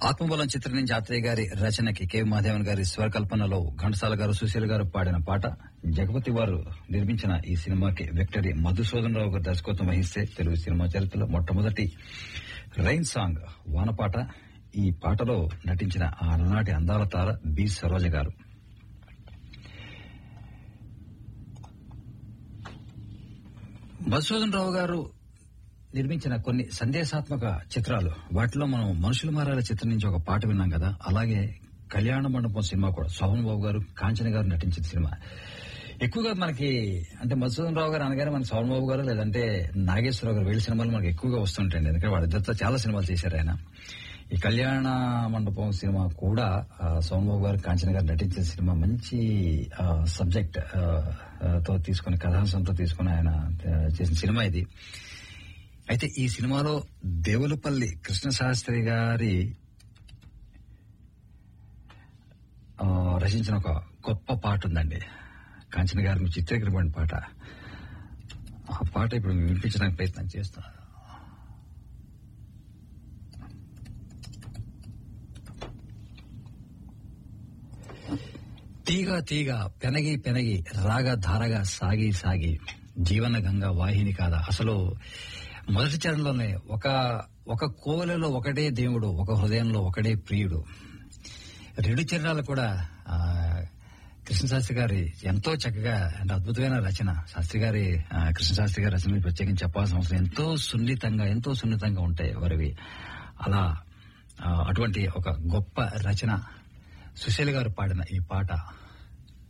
ఆత్మబలం చిత్రం నుంచి ఆత్రేయ గారి రచనకి కె మాధవన్ గారి స్వరకల్పనలో ఘంటసాల గారు సుశీల్ గారు పాడిన పాట జగపతి వారు నిర్మించిన ఈ సినిమాకి విక్టరీ మధుసూదన్ రావు గారు దర్శకత్వం వహిస్తే తెలుగు సినిమా చరిత్రలో మొట్టమొదటి రైన్ సాంగ్ వానపాట ఈ పాటలో నటించిన ఆనాటి అందాల తార బి సరోజ గారు మధుసూదన్ రావు గారు నిర్మించిన కొన్ని సందేశాత్మక చిత్రాలు వాటిలో మనం మనుషులు మారాల చిత్రం నుంచి ఒక పాట విన్నాం కదా అలాగే కళ్యాణ మండపం సినిమా కూడా శోభన్ బాబు గారు కాంచన గారు నటించిన సినిమా ఎక్కువగా మనకి అంటే మధుసూదన్ రావు గారు అనగానే మనకి శోభన్ బాబు గారు లేదంటే నాగేశ్వరరావు గారు వీళ్ళ సినిమాలు మనకి ఎక్కువగా వస్తుంటాయండి ఎందుకంటే వాళ్ళిద్దరితో చాలా సినిమాలు చేశారు ఆయన ఈ కళ్యాణ మండపం సినిమా కూడా ఆ, సోమన్ బాబు గారు కాంచన గారు నటించిన సినిమా మంచి ఆ, సబ్జెక్ట్ ఆ, ఆ, తో తీసుకుని కథాంశంతో తీసుకుని ఆయన ఆ, చేసిన సినిమా ఇది అయితే ఈ సినిమాలో దేవులపల్లి కృష్ణశాస్త్రి గారి ఆ, రచించిన ఒక గొప్ప పాట ఉందండి కాంచన గారి చిత్రీకరించిన పాట ఆ పాట ఇప్పుడు మీకు వినిపించడానికి ప్రయత్నం చేస్తా తీగ తీగ పెనగి పెనగి రాగ ధారగా సాగి సాగి జీవన గంగా వాహిని కాదా అసలు మొదటి చరణంలోనే ఒక ఒక కోవెలలో ఒకటే దేవుడు ఒక హృదయంలో ఒకటే ప్రియుడు రెండు చరణాలు కూడా ఆ, కృష్ణశాస్త్రి గారి ఎంతో చక్కగా అంటే అద్భుతమైన రచన శాస్త్రి గారి ఆ, కృష్ణశాస్త్రి గారి రచనలు ప్రత్యేకించి చెప్పాల్సిన అవసరం ఎంతో సున్నితంగా ఎంతో సున్నితంగా ఉంటాయి వారివి అలా ఆ, అటువంటి ఒక గొప్ప రచన సుశీల్ గారు పాడిన ఈ పాట